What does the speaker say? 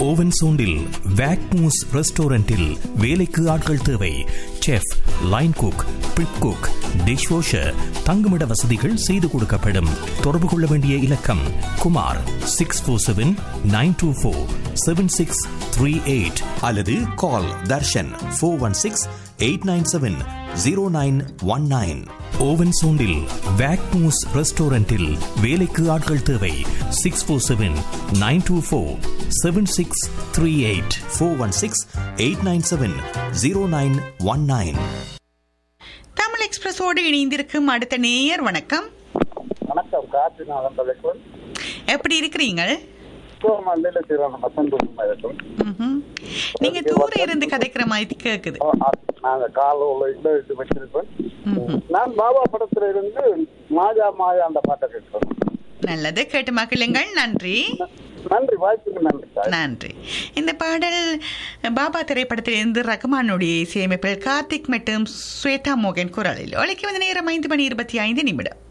Oven சோண்டில் வேக்மூஸ் ரெஸ்டாரண்டில் வேலைக்கு ஆட்கள் தேவை chef line cook prep cook dish washer தங்குமிட வசதிகள் செய்து கொடுக்கப்படும் தொடர்பு கொள்ள வேண்டிய இலக்கம் Kumar six four seven nine two four seven six three eight அல்லது call Darshan four one six eight nine seven zero nine one nine ஓவன் சோண்டில் வேக்மூஸ் ரெஸ்டாரண்டில் வேலைக்கு ஆட்கள் தேவை six four seven nine two four seven six three eight four one six eight nine seven zero nine one nine Tamil எக்ஸ்பிரஸோடு இணைந்திருக்கும் அடுத்த நேயர் வணக்கம் வணக்கம் காற்றினாளன் தலைவர் எப்படி இருக்கிறீங்க மல்லையில சீரான வசந்த இருக்கும் ம்ஹும். நீங்க தூர இருந்து கதைக்கிற மாதிரி கேக்குது நாங்க காலையில இது வச்சிருப்பேன் நான் பாபா படத்துல இருந்து மாயா மாயா அந்த பாட்டை கேட்கிறேன் நல்லது கேட்டு மகிழுங்கள் நன்றி நன்றி வாய்ப்புக்கு நன்றி சார் நன்றி இந்த பாடல் பாபா திரைப்படத்திலிருந்து ரகுமானுடைய இசையமைப்பில் கார்த்திக் மற்றும் ஸ்வேதா மோகன் குரலில் ஒழிக்க வந்த நேரம் ஐந்து மணி இருபத்தி ஐந்து நிமிடம்